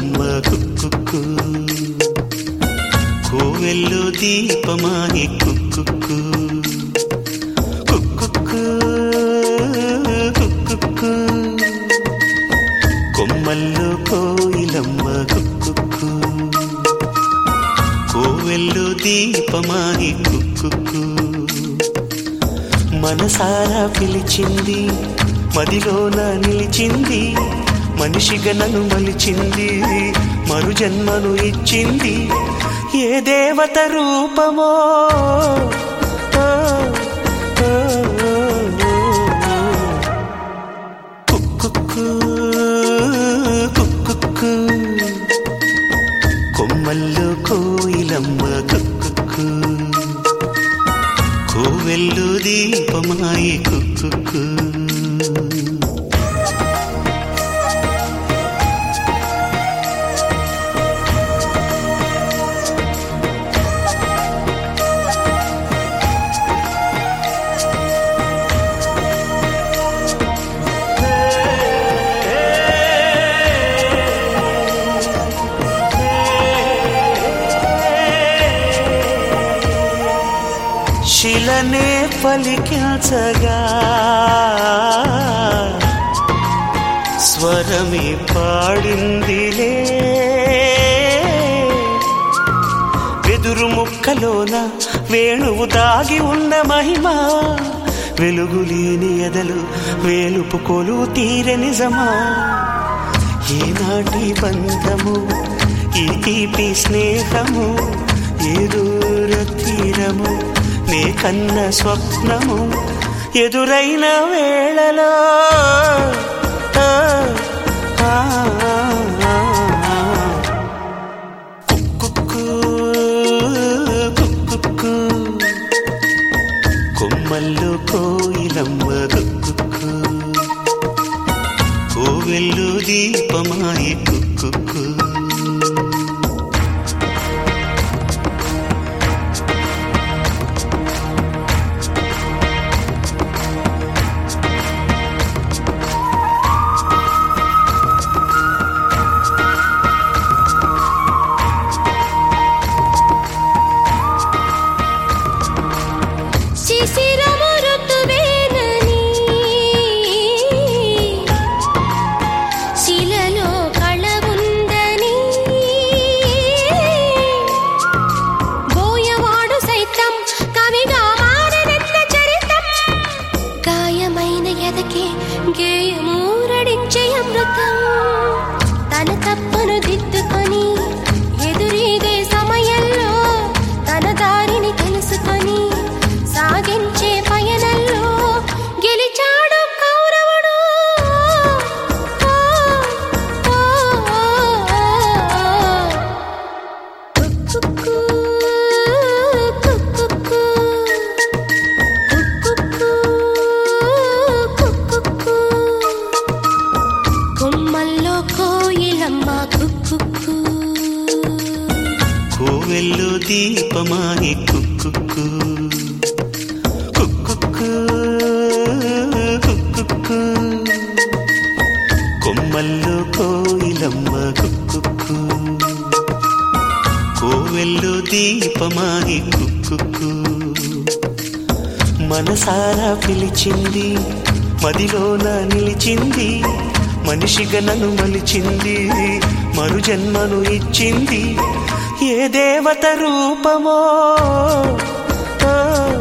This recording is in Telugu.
కోయిలమ్మ కుక్కు కోవెల్లో దీపమాని కుక్కు కుక్కు కుక్కు కొమ్మల్లో కోయిలమ్మ కుక్కు కోవెల్లో దీపమాని కుక్కు మనసారా పిలిచింది మదిలోన నిలిచింది మనిషిగా నన్ను మలిచింది మరు జన్మను ఇచ్చింది ఏ దేవత రూపమో ఓ, ఓ, ఓ, ఓ. కుక్కుక్కు, కుక్కుక్కు. కొమ్మల్లో కోయిలమ్మ కుక్కుక్కు కోవెల్లు దీపమాయి కుక్కుక్కు శిలనే పలికించగా స్వరమి పాడిందిలే వెదురు ముక్కలోన వేణువు దాగి ఉన్న మహిమ వెలుగులేని ఎదలు వేలుపు కొలువు తీర నిజమా ఏనాటి బంధము ఈ తీపి స్నేహము ఏ దూర తీరము నే కన్న స్వప్నము ఎదురైన వేళలో ఆ, ఆ, ఆ, ఆ. కుక్కుక్కు, కుక్కుక్కు. కొమ్మల్లో కోయిలమ్మ కుక్కుక్కు కోవెల్లు దీపమాయి కుక్కుక్కు శిశిరము ఋతువేనని శిలలో కళ ఉందని బోయవాడు సైతం కవిగా మారనన్న చరితం గాయమైన ఎదకే గేయమూరడించే అమృతం తన తప్పును దిద్దుకొని ఎదురీదే సమయంలో తన దారిని తెలుసుకొని సాగించే పయనంలో గెలిచాడు కౌరవుడు ఓ, ఓ, ఓ, ఓ. కుక్కుక్కు, కుక్కుక్కు, కుక్కుక్కు, కుక్కుక్కు. కొమ్మల్లో కోయిలమ్మ కుక్కుక్కు కోవెల్లు దీపమాయి కుక్కుక్కు కుక్కుక్కు కుక్కుక్కు కొమ్మల్లో కోయిలమ్మ కుక్కుక్కు కోవెల్లు దీపమాయి కుక్కుక్కు మనసారా పిలిచింది మదిలోన నిలిచింది మనిషిగా నన్ను మలిచింది మరు జన్మను ఇచ్చింది ఏ దేవత రూపమో ఓ,